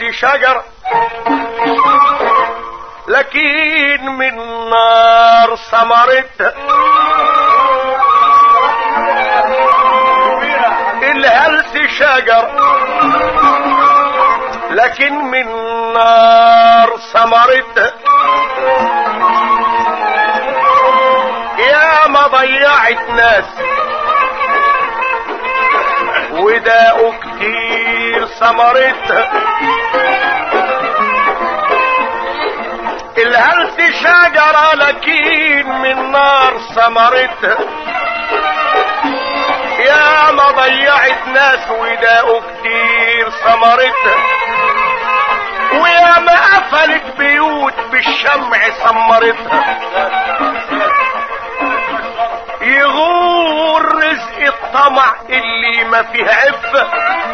شجر لكن من نار ثمرتها الهلس شجر لكن من نار ثمرتها يا ما ضيعت ناس وداقوا كتير ثمرتها الهلس شجرة لكن من نار ثمرتها يا ما ضيعت ناس وداقوا كتير ثمرتها ويا ما قفلت بيوت بالشمع سمرتها يغور رزق الطمع اللي ما فيه عفة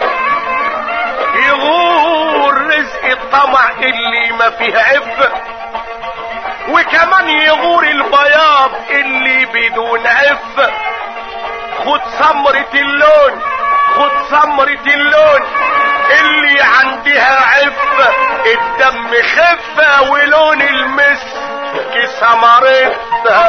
يغور رزق الطمع اللي ما فيه عفة وكمان يغور البياض اللي بدون عفة خد سمرة اللون خد سمرة اللون اللي عندها عفة الدم خفة ولون المسك ثمرتها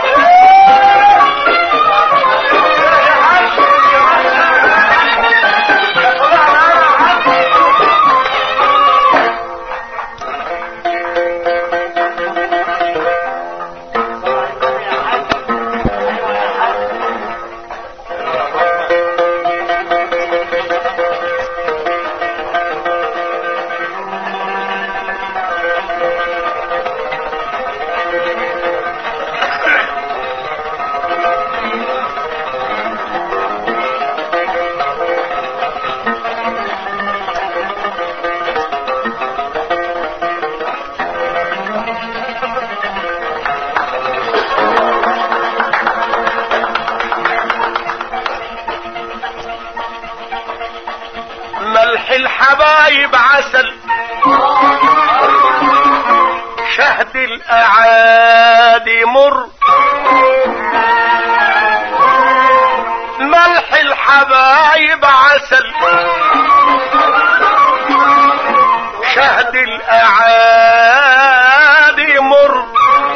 ملح الحبايب عسل شهد الاعادي مر ملح الحبايب عسل شهد الاعادي مر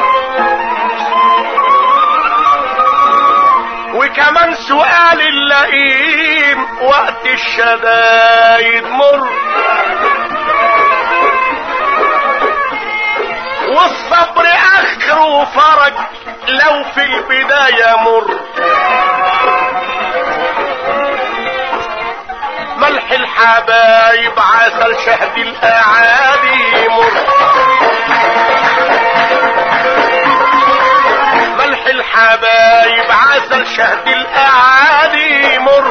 وكمان سؤال اللئيم وقت الشدايد مر والصبر اخره فرج لو في البداية مر ملح الحبايب عسل شهد الاعادي مر ملح الحبايب عسل شهد الاعادي مر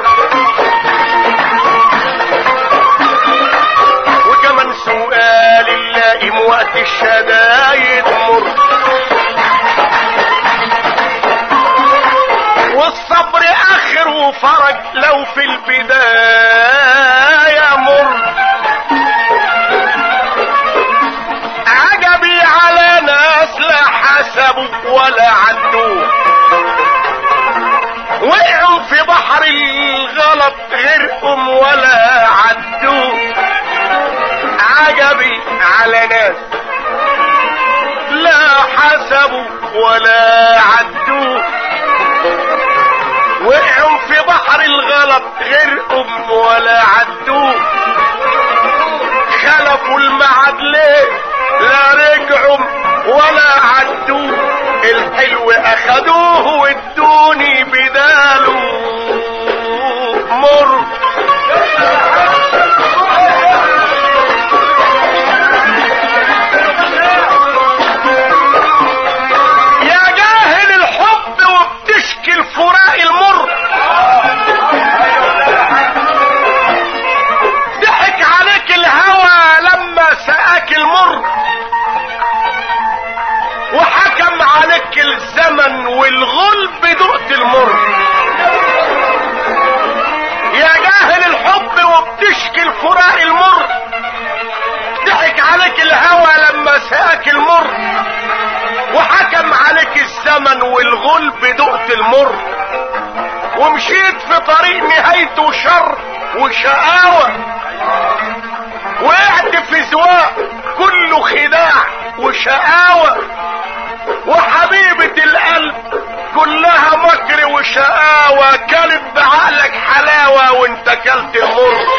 وكمان سؤال اللائم وقت الشدايد مر والصبر اخره فرج لو في البداية مر عجبي على ناس لا حسبوا ولا عدوا وقعوا في بحر الغلط غرقهم ولا عدوا عجبي على ناس لا حسبوا ولا عدوا وقعوا في بحر الغلط غرقهم ولا عدوا خلفوا المعد ليه لا رجعوا ولا عدوا الحلو اخدوه وادوني بداله مر يا جاهل الحب وبتشكي الفراق المر ضحك عليك الهوى لما سقاك المر وحكم عليك الزمن والغلب دقت المر يا جاهل الحب وبتشكي الفراق المر ضحك عليك الهوى لما سقاك المر وحكم عليك الزمن والغلب دقت المر ومشيت في طريق نهايته شر وشقاوة وقعت في زواق كله خداع وشقاوة وحبيبة القلب كلها مكر وشقاوة كانت بعقلك حلاوة وانت كلت المر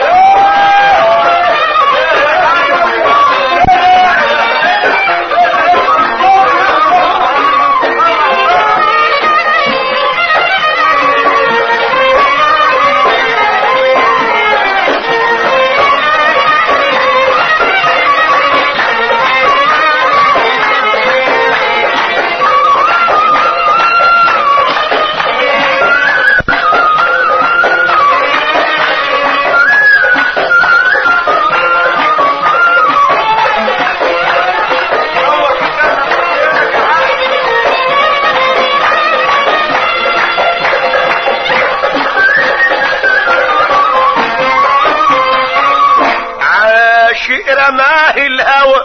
عاشق رماه الهوى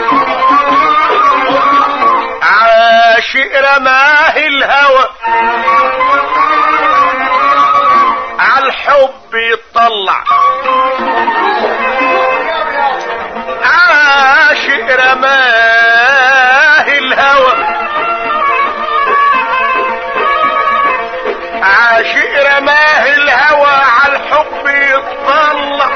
عاشق رماه الهوى عالحب يطلع عاشق رماه الهوى عاشق رماه الهوى عالحب يطلع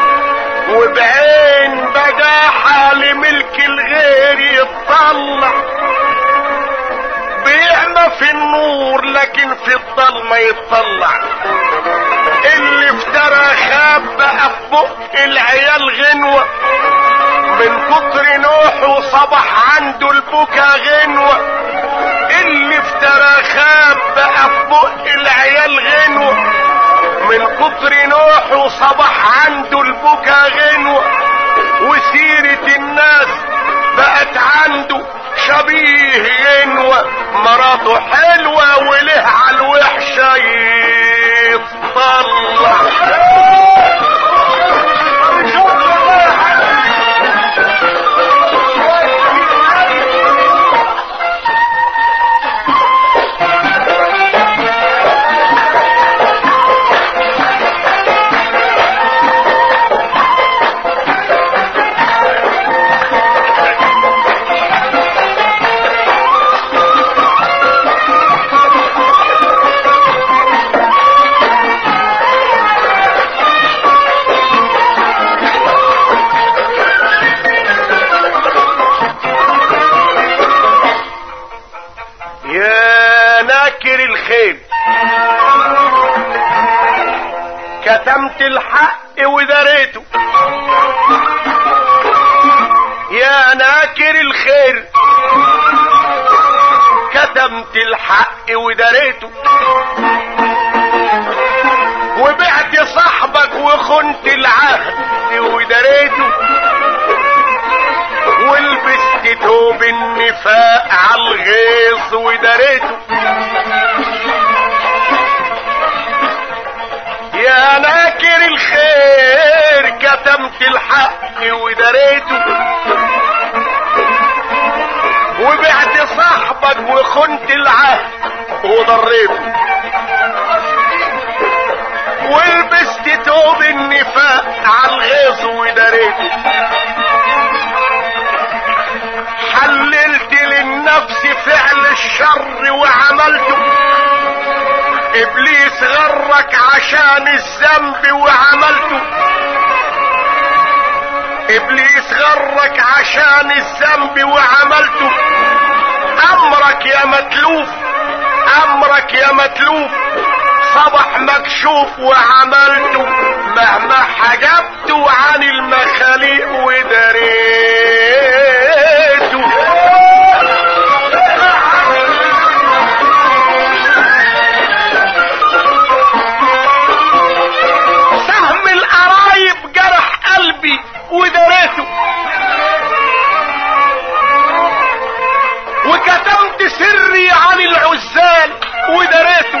وبعين بجاحة لملك الغير يطلع بيعمى في النور لكن في الضلمة يطلع اللي افترى خاب بقى في بق العيال غنوة من كتر نوحه صبح عنده البكا غنوة اللي افترى خاب بقى في بق العيال غنوة من كتر نوحه صبح عنده البكا غنوة وسيرة الناس بقت عنده شبيه غنوة مراته حلوة وله على الوحشة يطلع يا ناكر الخيل كتمت الحق ودريته يا ناكر الخير كتمت الحق ودريته وبعت صاحبك وخنت العهد ودريته ولبست توب النفاق عالغيظ ودريته يا ناكر الخير كتمت الحق ودريته وبعت صاحبك وخنت العهد وضريته ولبست توب النفاق عالغيظ ودريته حللت للنفس فعل الشر وعملته ابليس غرك عشان الذنب وعملته ابليس غرك عشان الذنب وعملته امرك يا متلوف امرك يا متلوف صبح مكشوف وعملته مهما حجبته عن المخاليق ودريته سهم القرايب جرح قلبي ودريته وكتمت سري عن العزال ودريته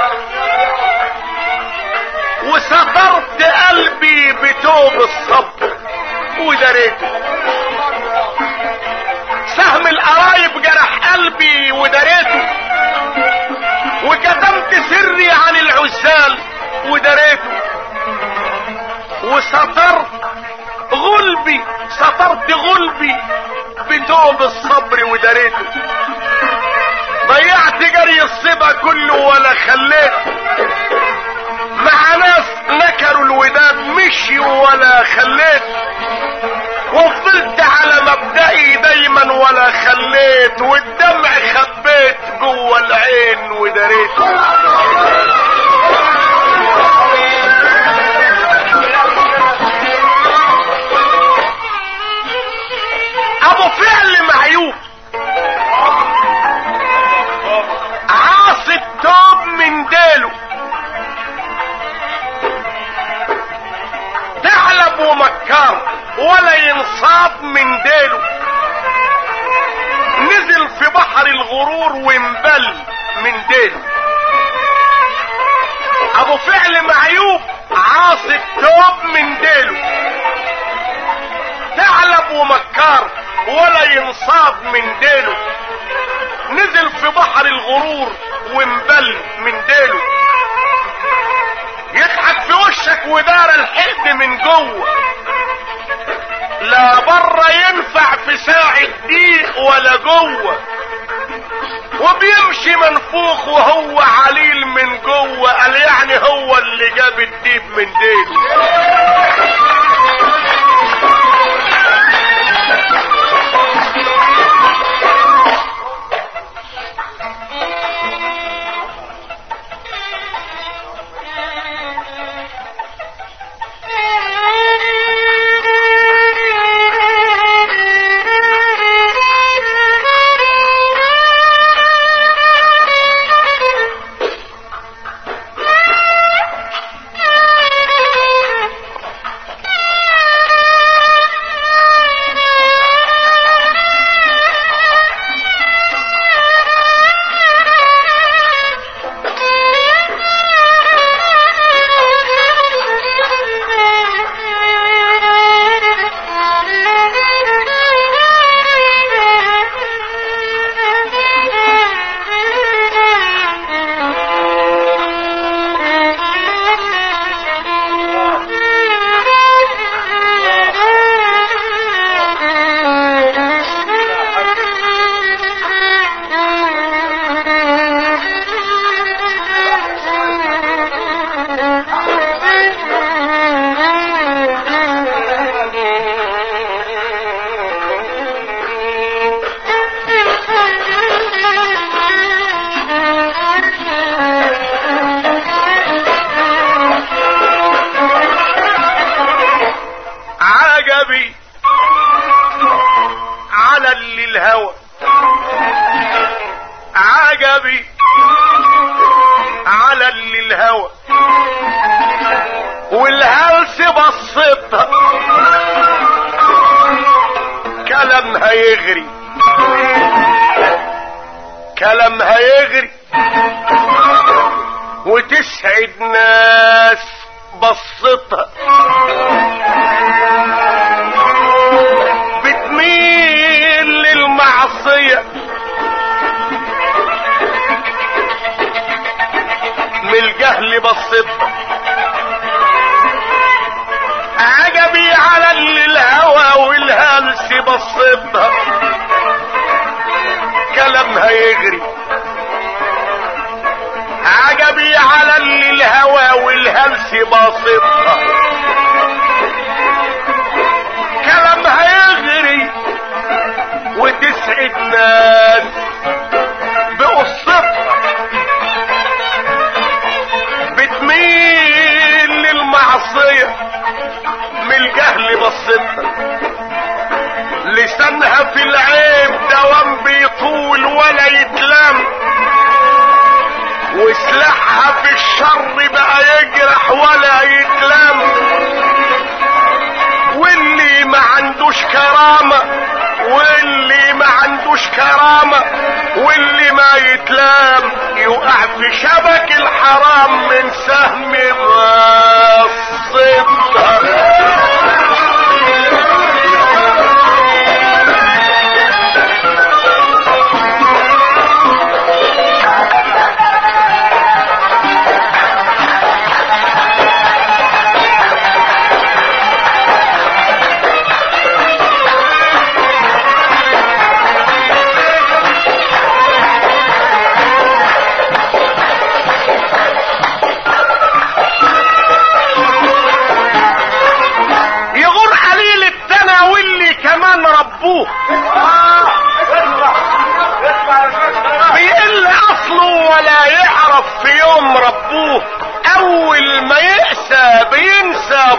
وسترت قلبي بتوب الصبر ودريته سهم القرايب جرح قلبي ودريته وكتمت سري عن العزال ودريته وسترت غل غلبي سترت غلبي بتوب الصبر وداريته ضيعت جري الصبا كله ولا خليت مع ناس نكروا الوداد مشي ولا خليت وفضلت على مبدئي دايما ولا خليت والدمع خبيت جوه العين وداريته ابو فعل معيوب عاص التوب من ديله ثعلب ومكار ولا ينصاب من ديله نزل في بحر الغرور وانبل من ديله ابو فعل معيوب عاص التوب من ديله ثعلب ومكار ولا ينصاب من ديله نزل في بحر الغرور وانبل من ديله يضحك في وشك ودار الحقد من جوه لا بره ينفع في ساعة ضيق ولا جوه وبيمشي منفوخ وهو عليل من جوه قال يعني هو اللي جاب الديب من ديله عجبي على اللي الهوى عجبي على اللي الهوى والهلس بصيتها كلامها يغري كلامها يغري وتسعد ناس بصتها بتميل للمعصية من الجهل بصتها عجبي على اللي الهوى والهلس بصتها كلامها يجري عجبي على اللي الهوى والهلس باصتها كلامها يغري وتسعد ناس بقصتها بتميل للمعصية من الجهل بصتها لسانها في العيب دوام بيطول ولا يتلام وسلاحها في الشر بقى يجرح ولا يتلام واللي ما عندوش كرامة واللي ما عندوش كرامة واللي ما يتلام يقع في شبك الحرام من سهم بصتها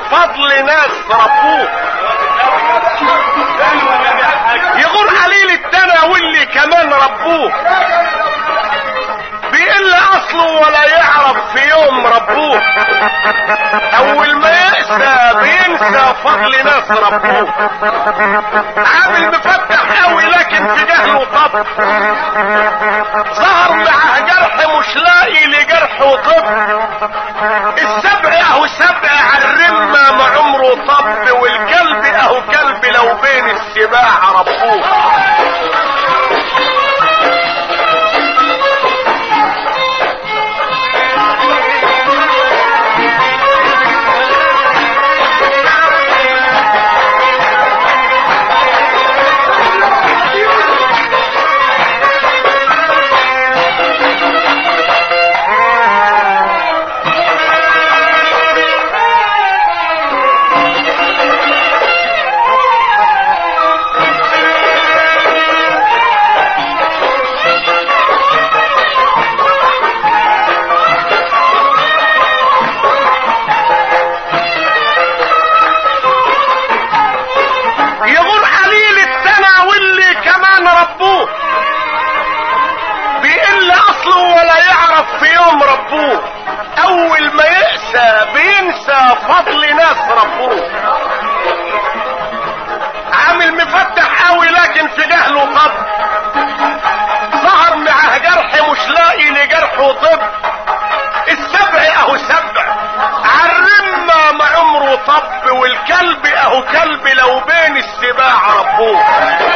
فضل ناس ربوه يغور قليل الدنا واللي كمان ربوه بيقل اصله ولا يعرف في يوم ربوه اول ما يأسى بينسى فضل ناس ربوه عامل مفتح قوي لكن في جهله طب ظهر معاه جرح مش لاقي لجرحه طب السبع اهو سبع على الرمة ما عمره طب والكلب اهو كلب لو بين السباع ربوه يغور قليل الدنا واللي كمان ربوه بيقل اصله ولا يعرف في يوم ربوه اول ما يأسى بينسى فضل ناس ربوه عامل مفتح قوي لكن في جهله طب ظهر معاه جرح مش لاقي لجرحه طب السبع اهو سبع عالرمة ما عمره طب والكلب اهو كلب لو بين السباع ربوه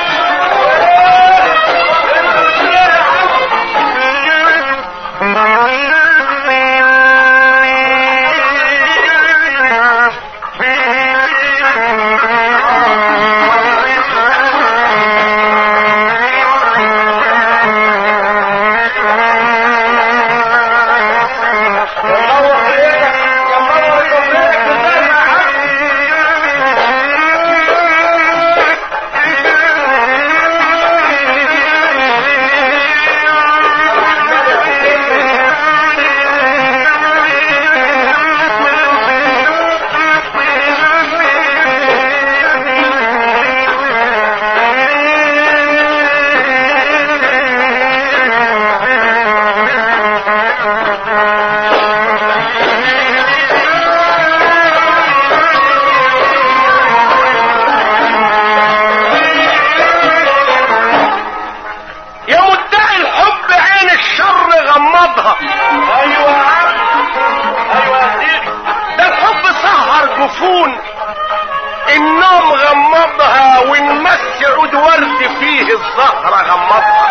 يا مدعي الحب عين الشر غمضها ايوه يا عم ايوه يا سيدي ده الحب سهر جفون النوم غمضها ونمس عود ورد فيه الزهرة غمضها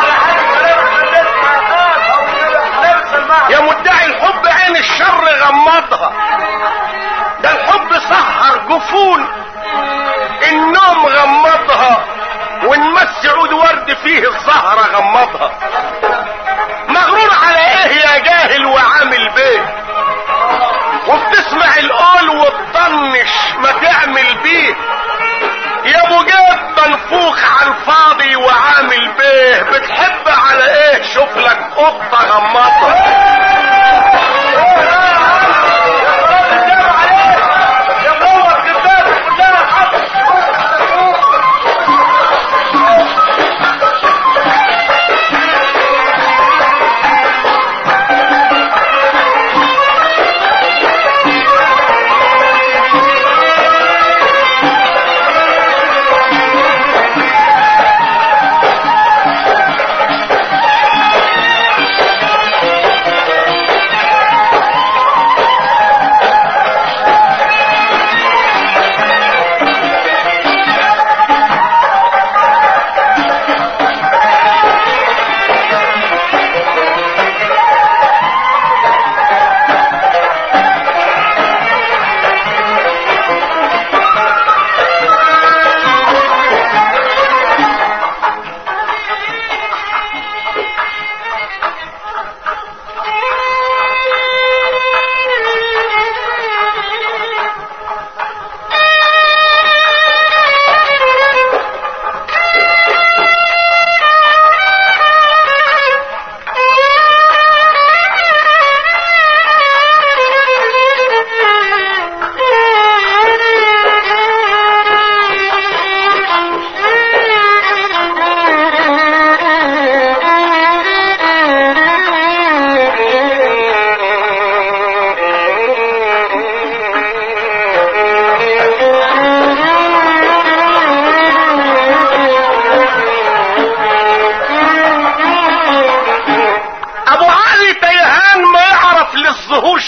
يا مدعي الحب عين الشر غمضها ده الحب سهر جفون النوم غمضها ونمس عود ورد فيه الزهرة غمضها مغرور على ايه يا جاهل وعامل بيه وبتسمع القول وتطنش ما تعمل بيه يا ابو جاب منفوخ على الفاضي وعامل بيه بتحب على ايه شوف لك قطة غمضها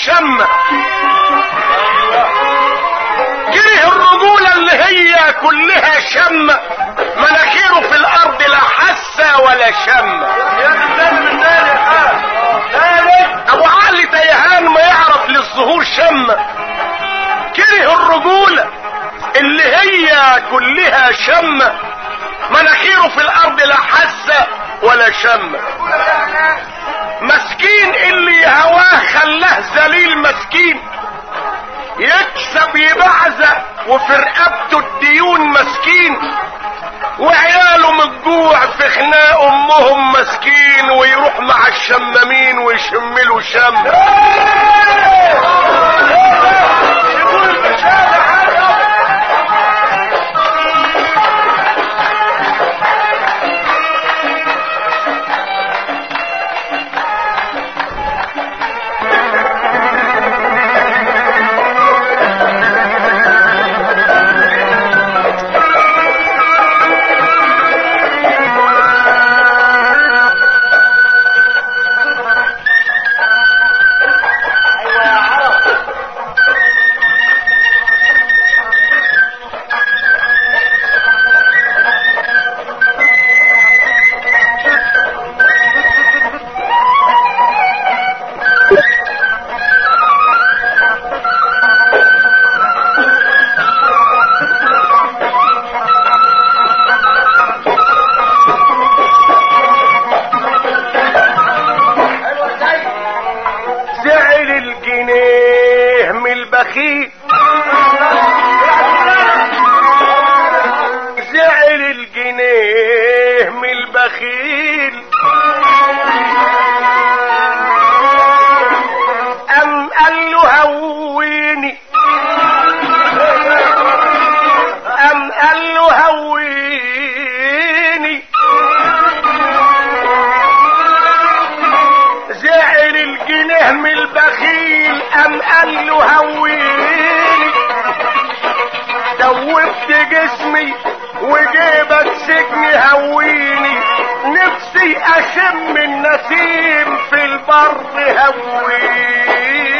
شمة كره الرجولة اللي هي كلها شمة مناخيره في الارض لا حسة ولا شمة ابو علي تيهان ما يعرف للظهور شمة كره الرجولة اللي هي كلها شمة مناخيره في الارض لا حسة ولا شمة مسكين اللي هواه خلاه ذليل مسكين يكسب يبعزق وفي رقبته الديون مسكين وعياله من الجوع في خناق امهم مسكين ويروح مع الشمامين ويشم له شم زعل الجنيه من البخيل زعل الجنيه من البخيل أم قال له هويني أم قال له هويني زعل الجنيه من البخيل أم قال له هويني دوبت جسمي وجيبك سجن هويني نفسي اشم النسيم في البر هويني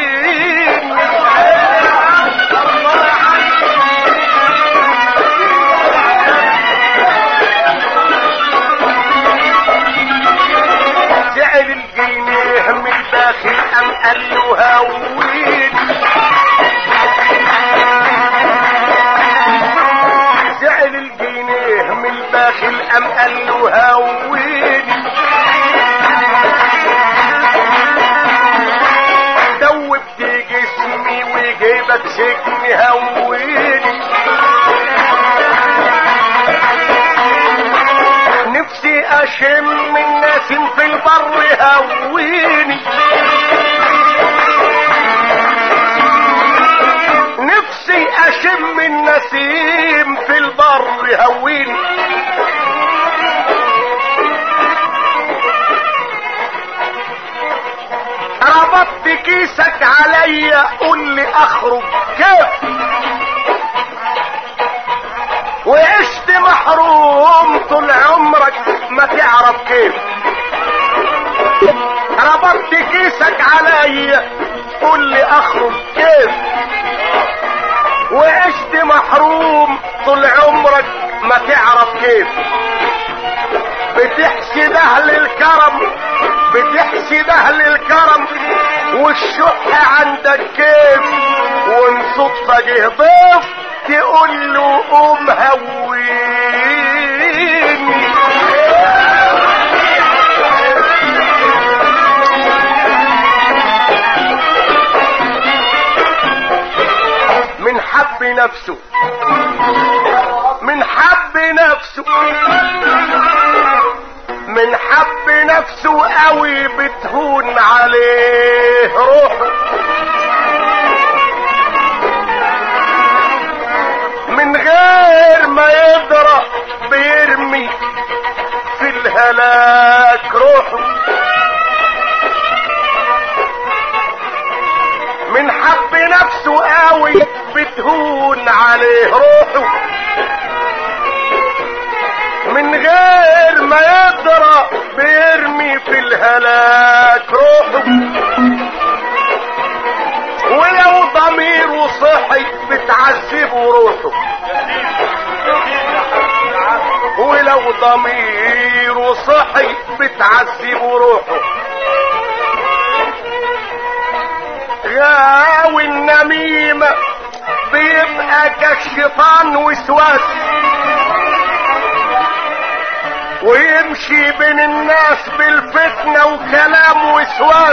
زعل الجنيه من الداخل ام قال له هويني زعل الجنيه من الداخل ام قال له هويني دوبت جسمي وجيبك سجن هويني نفسي اشم النسيم في البر هويني نفسي اشم النسيم في البر هويني ربطت كيسك عليا قول لي اخرج كيف وعشت محروم طول عمرك ما تعرف كيف ربطت كيسك عليا قول لي اخرج كيف وعشت محروم طول عمرك ما تعرف كيف بتحسد اهل الكرم بتحسد اهل الكرم والشح عندك كيف وان صدفة جه ضيف تقول له قوم هويني من حب نفسه من حب نفسه من حب نفسه قوي بتهون عليه روحه من غير ما يدرى بيرمي في الهلاك روحه من حب نفسه قوي بتهون عليه روحه من غير ما يدرى بيرمي في الهلاك روحه ضميره صحي بتعذبه روحه ولو ضميره صحي بتعذبه روحه غاوي النميمة بيبقى كالشيطان وسواس ويمشي بين الناس بالفتنة وكلام وسواس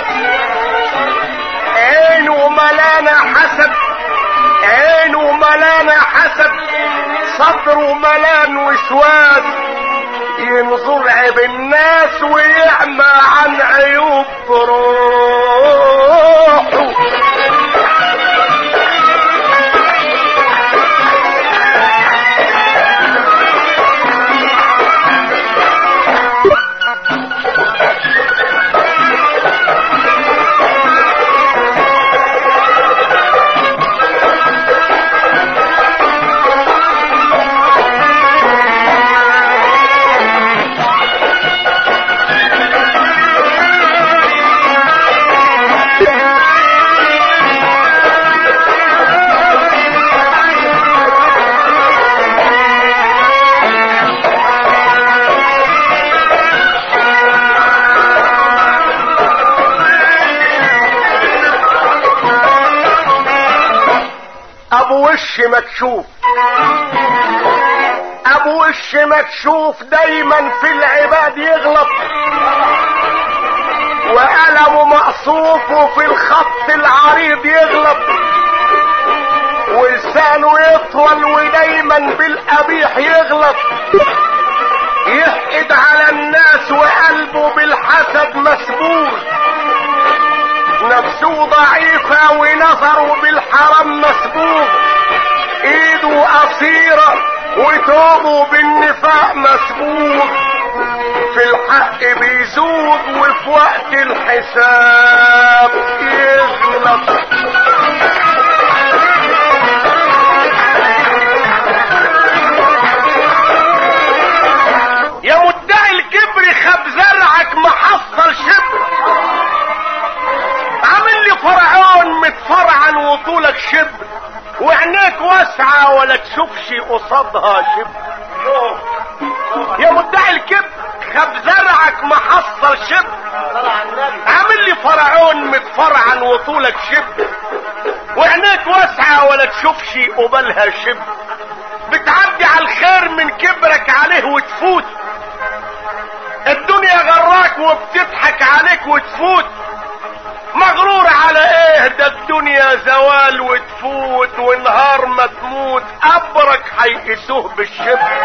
عينه ملانة حسد عينه ملانة حسد صدره ملان وسواس ينظر عيب الناس ويعمى عن عيوب روحه ابو وش مكشوف ابو وش مكشوف دايما في العباد يغلط وقلمه مقصوف وفي الخط العريض يغلط ولسانه يطول ودايما بالقبيح يغلط يحقد على الناس وقلبه بالحسد مسبوق نفسه ضعيفة ونظره بالحرام مسبوق ايده قصيرة وتوبه بالنفاق مسبوق في الحق بيزوج وفي وقت الحساب يغلط يا مدعي الكبر خب زرعك محصل شبر عامل لي فرعون متفرعن وطولك شبر وعينيك واسعة ولا تشوفش قصادها شبر يا مدعي الكبر خب زرعك محصل شبر عامل لي فرعون متفرعن وطولك شبر وعينيك واسعة ولا تشوفش قبالها شبر بتعدي على الخير من كبرك عليه وتفوت الدنيا غراك وبتضحك عليك وتفوت مغرور على ايه ده الدنيا زوال وتفوت ونهار ما تموت قبرك هيقسوه بالشبر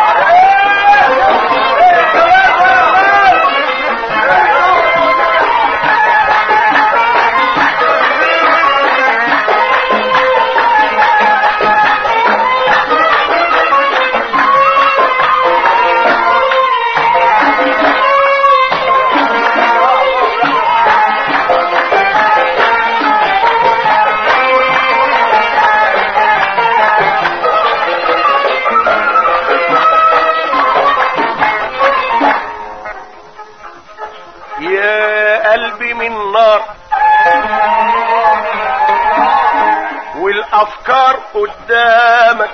يا قلبي من نار والافكار قدامك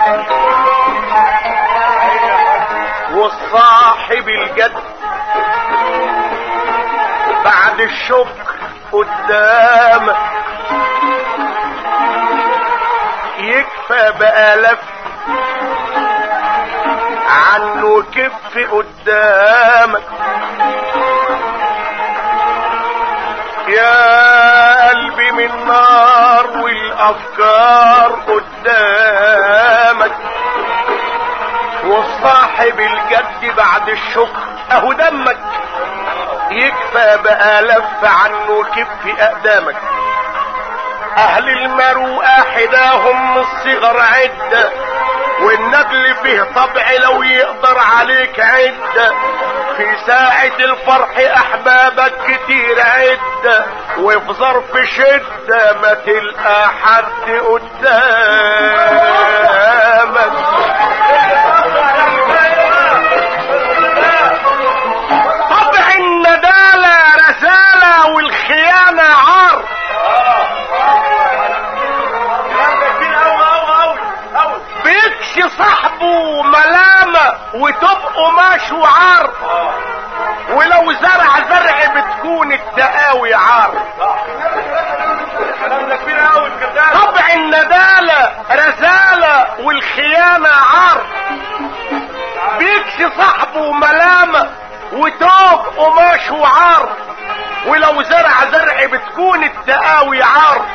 والصاحب الجد بعد الشكر قدامك يكفى بآلاف عنه كف قدامك يا قلبي من نار والافكار قدامك والصاحب الجد بعد الشكر اهو دمك يكفى بآلاف عنه كف اقدامك اهل المروءة حداهم من الصغر عدة والنبل فيه طبع لو يقدر عليك عدة في ساعة الفرح احبابك كتير عدة وفي ظرف شدة ما تلقى حد قدامك طبع الندالة رزالة والخيانة عار قماش وعار ولو زرع زرع بتكون التقاوي عار كلام ده كبير قوي الكتاب طبع الندالة رزالة والخيانة عار بيكسي صاحبه ملامة وتوب قماش وعار ولو زرع زرع بتكون التقاوي عار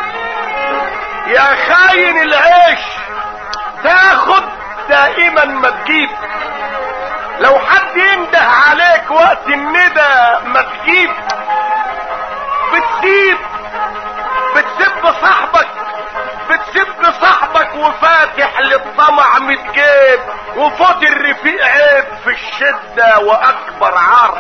يا خاين العيش تاخد دائما ما تجيب لو حد ينده عليك وقت الندى ما تجيب بتسيب بتسب صاحبك بتسب صاحبك وفاتح للطمع متجيب وفوت الرفيق عيب في الشدة واكبر عار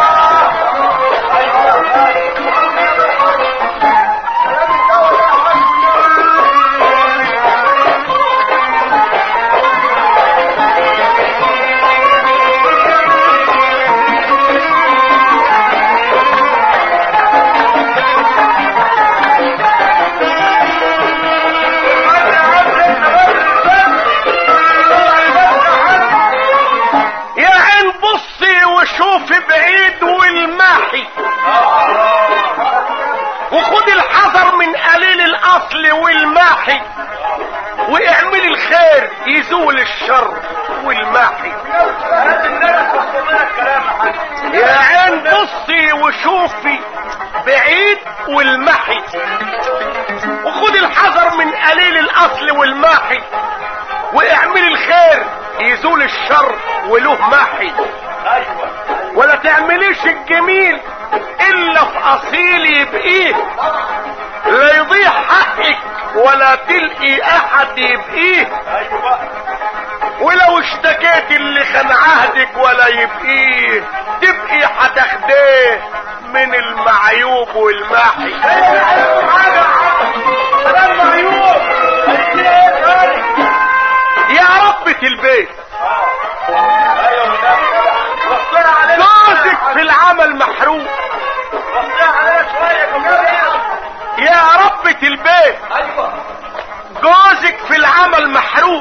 يا عين بصي وشوفي بعيد والماحي وخد الحذر من قليل الاصل والماحي واعملي الخير يزول الشر والماحي لازم نرس وصلنا الكلام يا حاج يا عين بصي وشوفي بعيد والمحي وخد الحذر من قليل الاصل والماحي واعملي الخير يزول الشر وله ماحي ايوه ولا تعمليش الجميل الا في اصيل يبقيه لا يضيع حقك ولا تلقي احد يبقيه ايوه ولو اشتكيت اللي خان عهدك ولا يبقيه تبقي هتاخديه من المعيوب والماحي كلام معيوب عايزين ايه تاني يا ربة البيت ايوه بالله. وصينا علينا جوزك في العمل محروق وصينا علينا شويه كمان يا ربة البيت ايوه جوزك في العمل محروق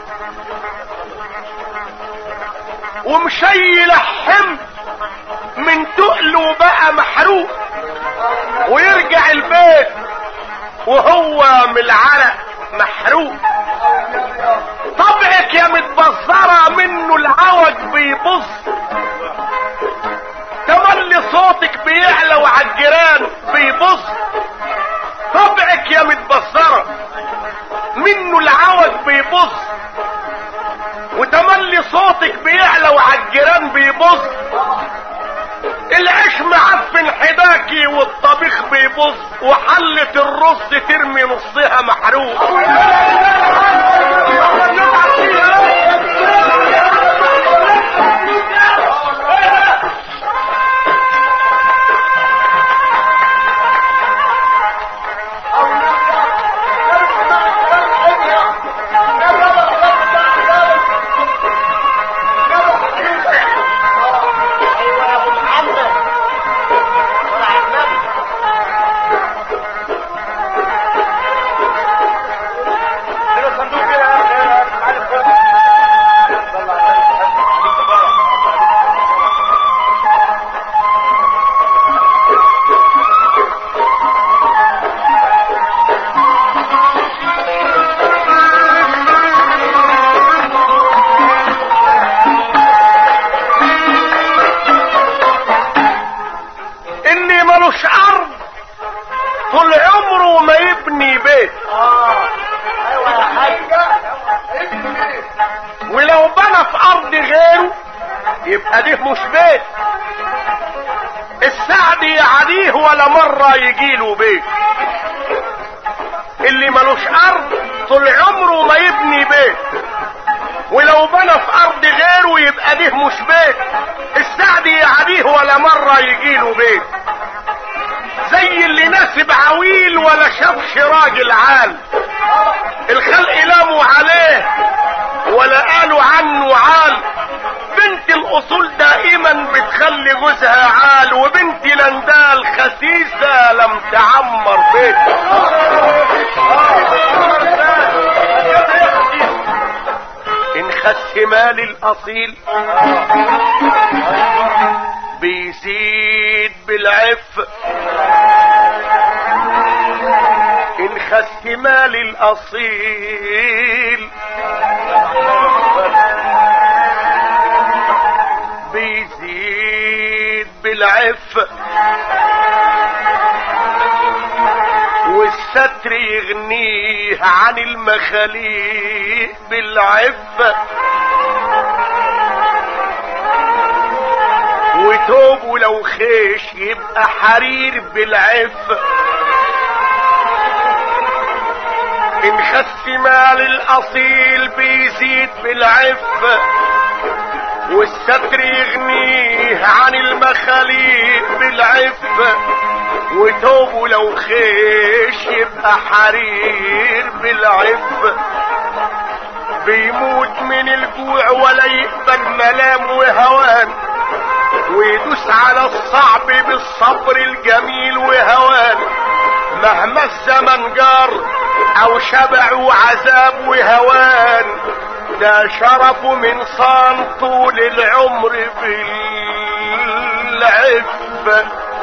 ومشيل حم من تقله بقى محروق ويرجع البيت وهو من العرق محروق طبعك يا متبصرة منه العوج بيبص تملي صوتك بيعلى وعالجيران بيبص طبعك يا متبصرة منه العوج بيبص وتملي صوتك بيعلى وعالجيران بيبص العيش معفن حداكي والطبيخ بيبص وحلة الرز ترمي نصها محروق صندوق كده يا عارف صلى على اللي ملوش ارض طول عمره ما يبني بيت اه ايوه يا حاجه ابن ايه ولو بنى في ارض غيره يبقى ده مش بيت السعد يعديه ولا مرة يجيله بيت اللي ملوش ارض طول عمره ما يبني بيت ولو بنى في ارض غيره يبقى ده مش بيت السعد يعديه ولا مرة يجيله بيت زي اللي ناسب عويل ولا شافش راجل عال الخلق لاموا عليه ولا قالوا عنه عال بنت الاصول دائما بتخلي جوزها عال وبنت لندال خسيسة لم تعمر بيت ان خس مال الاصيل بيزيد بالعف ان خس مال الاصيل بيزيد بالعف والستر يغنيه عن المخاليق بالعفة وتوبه لو خيش يبقى حرير بالعفة ان خس مال الاصيل بيزيد بالعفة والستر يغنيه عن المخاليق بالعفة وتوبه لو خيش يبقى حرير بالعفة بيموت من الجوع ولا يقبل ملام وهوان ويدوس على الصعب بالصبر الجميل وهوان مهما الزمن جار او شبع وعذاب وهوان ده شرفه من صان طول العمر بالعفة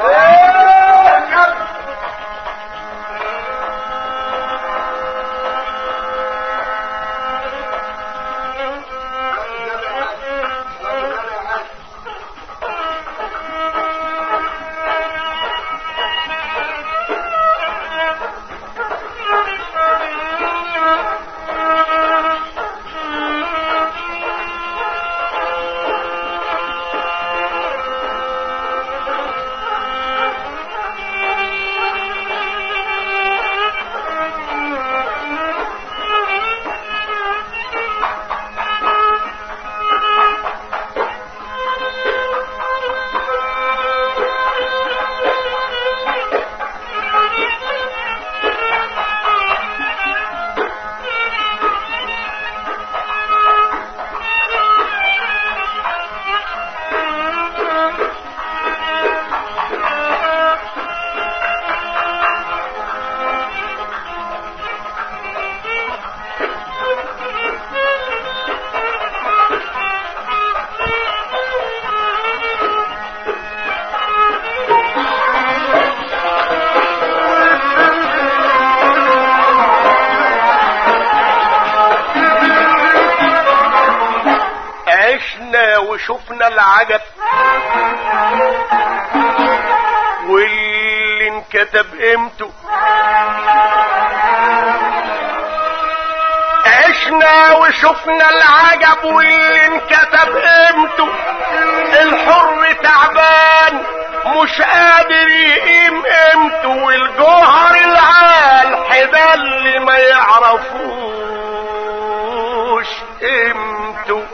عشنا وشفنا العجب واللي انكتب قيمته عشنا وشفنا العجب واللي انكتب قيمته الحر تعبان مش قادر يقيم قيمته والجوهر العالح ده اللي ما يعرفوش قيمته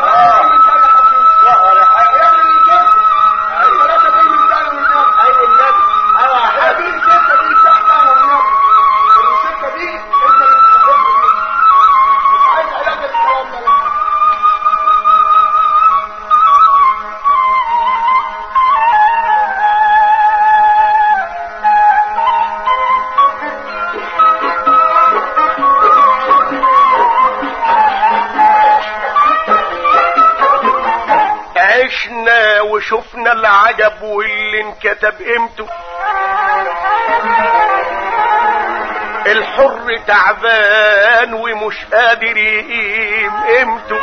عشنا وشفنا العجب واللي انكتب قيمته الحر تعبان ومش قادر يقيم قيمته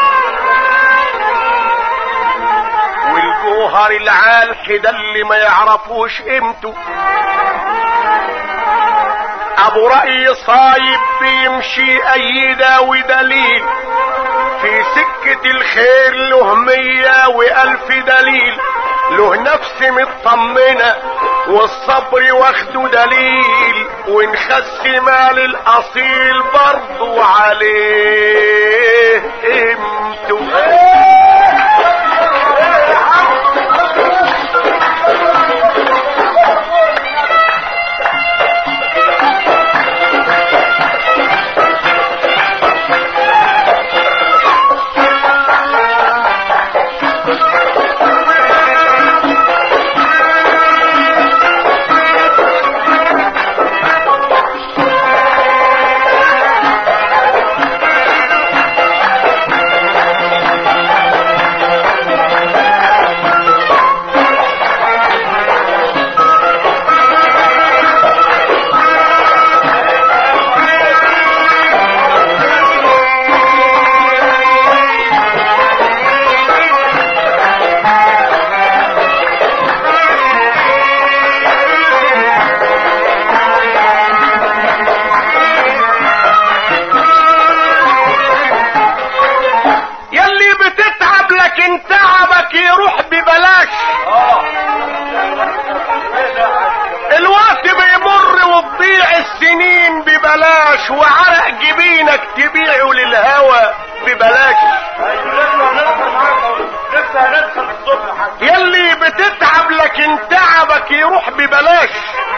والجوهر العالح ده اللي ما يعرفوش قيمته ابو رأي صايب بيمشي ايده ودليل في سكة الخير له مية والف دليل له نفس مطمنة والصبر واخده دليل ونخس مال الاصيل برضو عليه قيمته السنين ببلاش وعرق جبينك تبيعه للهوى ببلاش لسه هندخل الصبح يا حاج يلي بتتعب لكن تعبك يروح ببلاش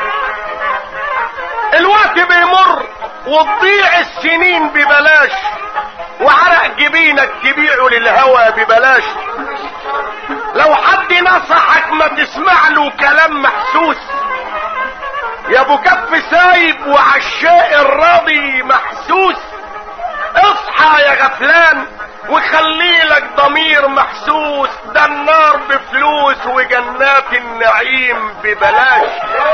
الوقت بيمر وتضيع السنين ببلاش وعرق جبينك تبيعه للهوى ببلاش لو حد نصحك ما تسمع له كلام محسوس يا ابو كف سايب وعشاء الراضي محسوس اصحى يا غفلان وخلي لك ضمير محسوس ده النار بفلوس وجنات النعيم ببلاش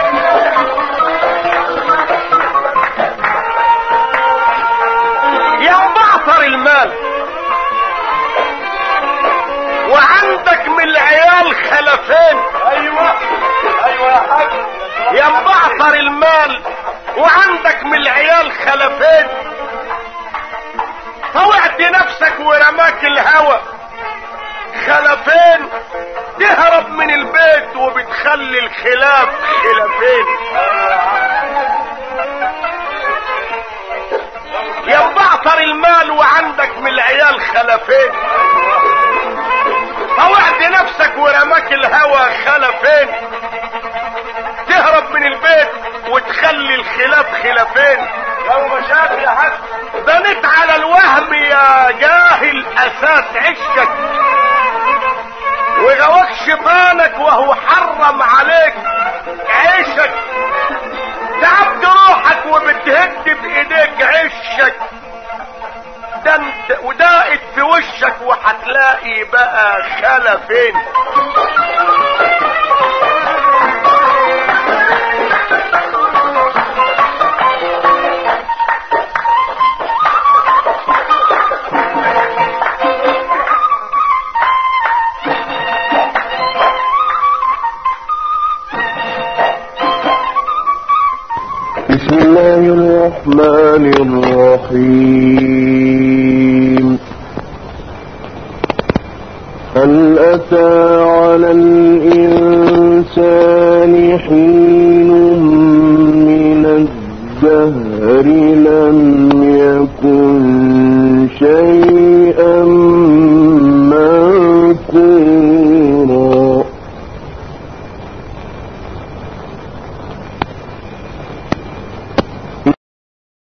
يا مبعثر المال وعندك من العيال خلفين ايوه ايوه يا حاج يا مبعثر المال وعندك من العيال خلفين طوعت نفسك ورماك الهوى خلفين تهرب من البيت وبتخلي الخلاف خلافين يا مبعثر المال وعندك من العيال خلفين طوعت نفسك ورماك الهوى خلفين تهرب من البيت وتخلي الخلاف خلافين لو مشاكل يا حاج بنيت على الوهم يا جاهل اساس عشك وغواك شبانك وهو حرم عليك عيشك تعبت روحك وبتهد بايديك عشك ده انت وداقت في وشك وهتلاقي بقى خلفين بسم الله الرحمن الرحيم هل أتى